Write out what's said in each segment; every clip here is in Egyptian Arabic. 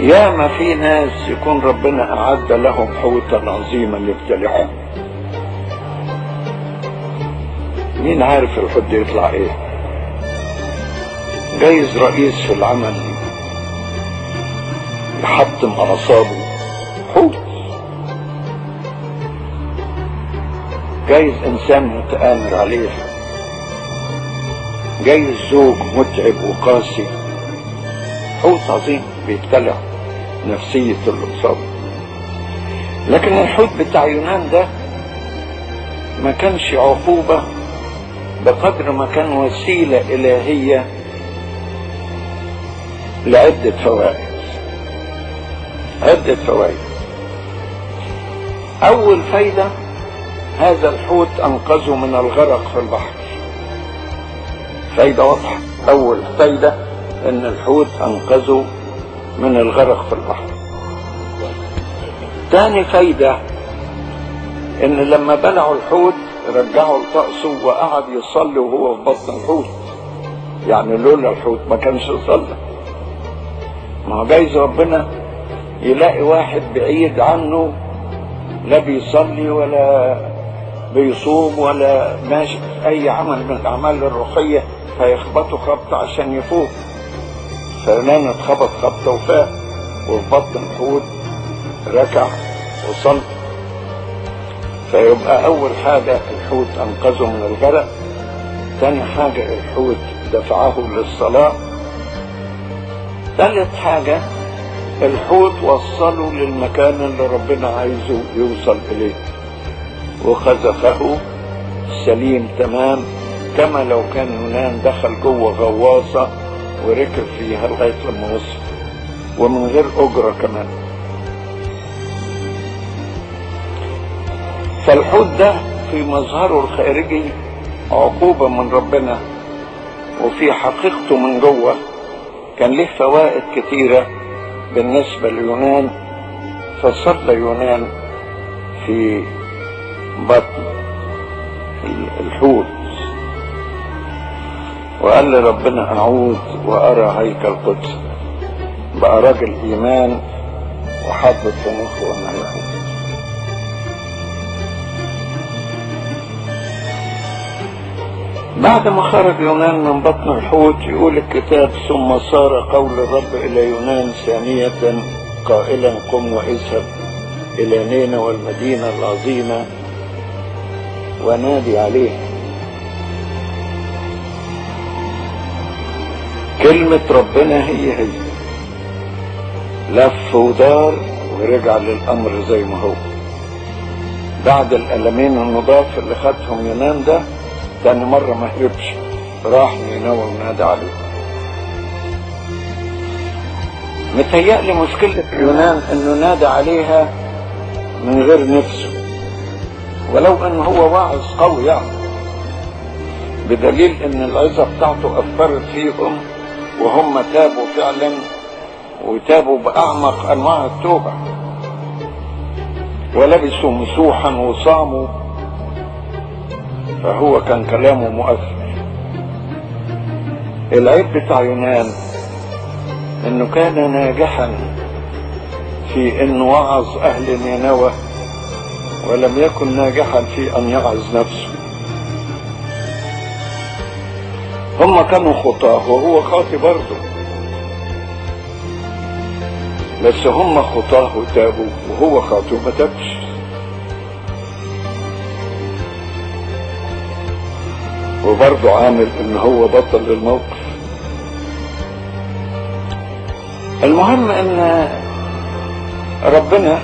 ياما في ناس يكون ربنا أعد لهم حوتا عظيما يبتلعهم مين عارف الحوت ده يطلع ايه جايز رئيس في العمل يحطم أعصابه حوت جايز إنسان متآمر عليه جايز زوج متعب وقاسي حوت عظيم بيبتلع نفسية الإصابة لكن الحوت بتاع يونان ده ما كانش عقوبة بقدر ما كان وسيلة إلهية لعدة فوائد عدة فوائد أول فايدة هذا الحوت أنقذه من الغرق في البحر فايدة واضحة أول فايدة إن الحوت أنقذه من الغرق في البحر تاني فايدة إن لما بلعوا الحوت رجعوا لطقسه وقعد يصلي وهو في بطن الحوت يعني لولا الحوت ما كانش يصلي ما هو جايز ربنا يلاقي واحد بعيد عنه لا بيصلي ولا بيصوم ولا ماشي في اي عمل من الاعمال الروحيه فيخبطه خبطه عشان يفوق فلان اتخبط خبطه وفاق وفي بطن الحوت ركع وصلى فيبقى اول حاجه الحوت انقذه من الغرق ثاني حاجه الحوت دفعه للصلاه ثالث حاجه الحوت وصله للمكان اللي ربنا عايزه يوصل اليه وخزفه سليم تمام كما لو كان يونان دخل جوه غواصة وركب فيها لغاية لما وصل ومن غير أجرة كمان فالحوت ده في مظهره الخارجي عقوبة من ربنا وفي حقيقته من جوه كان له فوائد كتيره بالنسبة ليونان فصلى يونان في بطن الحوت وقال لربنا أعود وأرى هيكل قدس بقى راجل إيمان وحبت في مخه أنه يعود بعد ما خرج يونان من بطن الحوت يقول الكتاب ثم صار قول الرب إلى يونان ثانية قائلا قم واذهب إلى نينوى والمدينة العظيمة ونادي عليها كلمة ربنا هي هي لف ودار ورجع للأمر زي ما هو بعد الألمين النضاف اللي خدهم يونان ده تاني مرة ما هربش راح نينوى ونادى عليه متهيألي مشكلة يونان انه نادى عليها من غير نفسه ولو انه هو واعظ قوي يعني بدليل ان العظة بتاعته اثرت فيهم وهم تابوا فعلا وتابوا باعمق انواع التوبة ولبسوا مسوحا وصاموا فهو كان كلامه مؤثر العيب بتاع يونان انه كان ناجحا في ان وعظ اهل نينوى ولم يكن ناجحا في ان يعظ نفسه هم كانوا خطاه وهو خاطي برضه بس هم خطاه وتابوا وهو خاطي وما تابش وبرضه عامل ان هو بطل للموقف المهم ان ربنا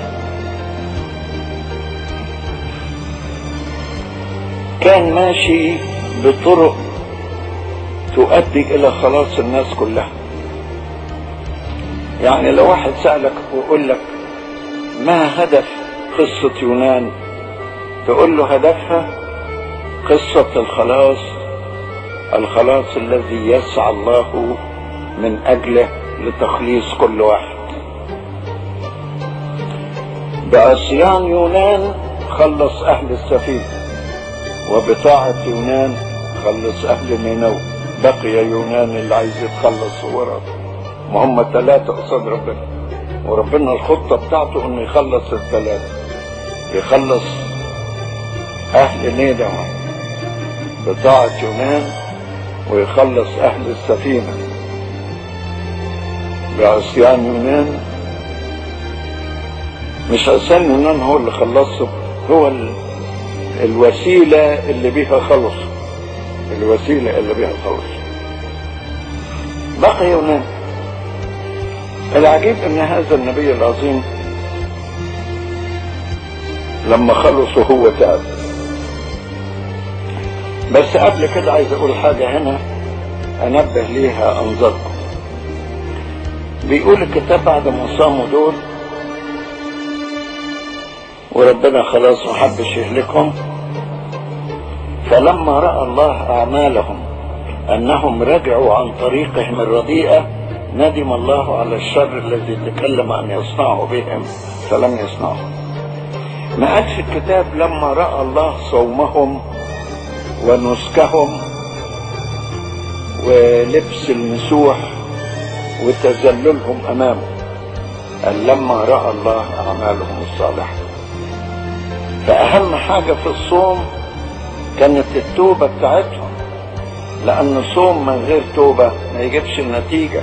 كان ماشي بطرق تؤدي الى خلاص الناس كلها يعني لو واحد سألك ويقول لك ما هدف قصة يونان تقول له هدفها قصة الخلاص الخلاص الذي يسعى الله من أجله لتخليص كل واحد بعصيان يونان خلص أهل السفينة وبطاعة يونان خلص أهل نينوى بقي يونان اللي عايز يتخلص وراه ما هم ثلاثة قصاد ربنا وربنا الخطة بتاعته انه يخلص الثلاثة يخلص اهل نينوى بطاعة يونان ويخلص اهل السفينة بعصيان يونان مش عشان يونان هو اللي خلصه هو ال... الوسيلة اللي بيها خلص الوسيلة اللي بيها خلص بقي يونان العجيب ان هذا النبي العظيم لما خلص هو تعب بس قبل كده عايز اقول حاجة هنا انبه ليها انظركم بيقول الكتاب بعد ما صاموا دول وربنا خلاص ما حبش يهلكهم فلما راى الله اعمالهم انهم رجعوا عن طريقهم الرديئه ندم الله على الشر الذي تكلم ان يصنعه بهم فلم يصنعه ما قال في الكتاب لما راى الله صومهم ونسكهم ولبس المسوح وتذللهم امامه قال لما راى الله اعمالهم الصالحه فأهم حاجة في الصوم كانت التوبة بتاعتهم لأن الصوم من غير توبة ما يجيبش النتيجة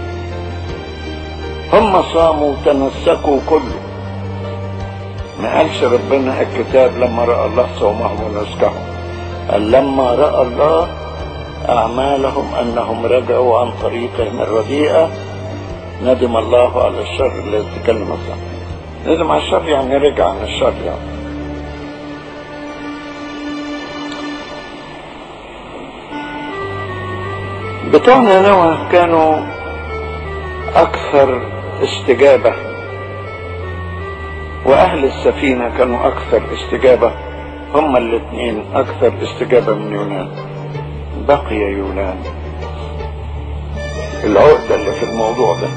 هم صاموا وتنسكوا كله ما قالش ربنا الكتاب لما رأى الله صومهم ونسكهم قال لما رأى الله أعمالهم أنهم رجعوا عن طريقهم الرديئة ندم الله على الشر الذي تكلم عنه ندم على الشر يعني رجع عن الشر يعني بتوع نينوى كانوا أكثر استجابة وأهل السفينة كانوا أكثر استجابة هما الاثنين أكثر استجابة من يونان بقي يونان العقدة اللي في الموضوع ده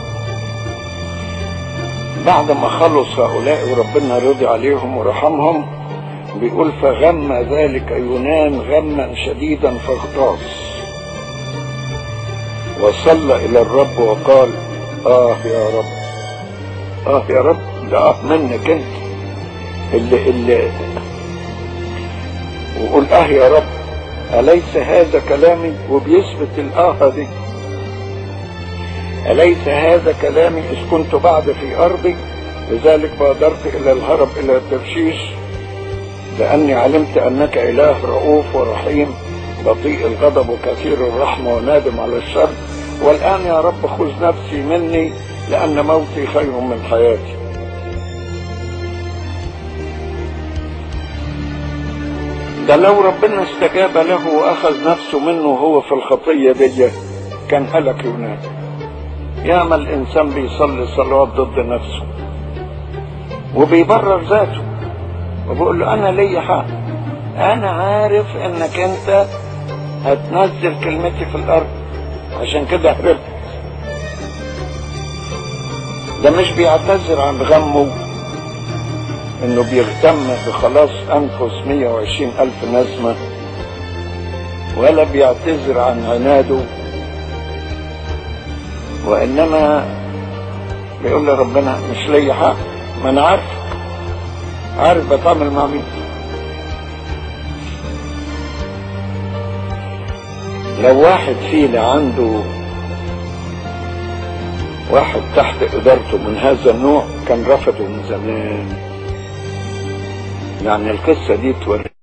بعد ما خلص هؤلاء وربنا رضي عليهم ورحمهم بيقول فغم ذلك يونان غما شديدا فاغتاظ وصلى الى الرب وقال اه يا رب اه يا رب ده اه منك انت اللي اللي وقول اه يا رب اليس هذا كلامي وبيثبت الاه دي اليس هذا كلامي اذ كنت بعد في ارضي لذلك بادرت الى الهرب الى ترشيش لاني علمت انك اله رؤوف ورحيم بطيء الغضب وكثير الرحمة ونادم على الشر والآن يا رب خذ نفسي مني لأن موتي خير من حياتي ده لو ربنا استجاب له وأخذ نفسه منه وهو في الخطية دي كان هلك يونان ياما الإنسان بيصلي صلوات ضد نفسه وبيبرر ذاته وبيقول له أنا ليا حق أنا عارف إنك أنت هتنزل كلمتي في الارض عشان كده هربت ده مش بيعتذر عن غمه انه بيهتم بخلاص انفس 120 الف نسمة ولا بيعتذر عن عناده وانما بيقول لربنا مش ليا حق ما انا عارف عارف بتعامل مع مين لو واحد فينا عنده واحد تحت ادارته من هذا النوع كان رفضه من زمان يعني القصه دي توري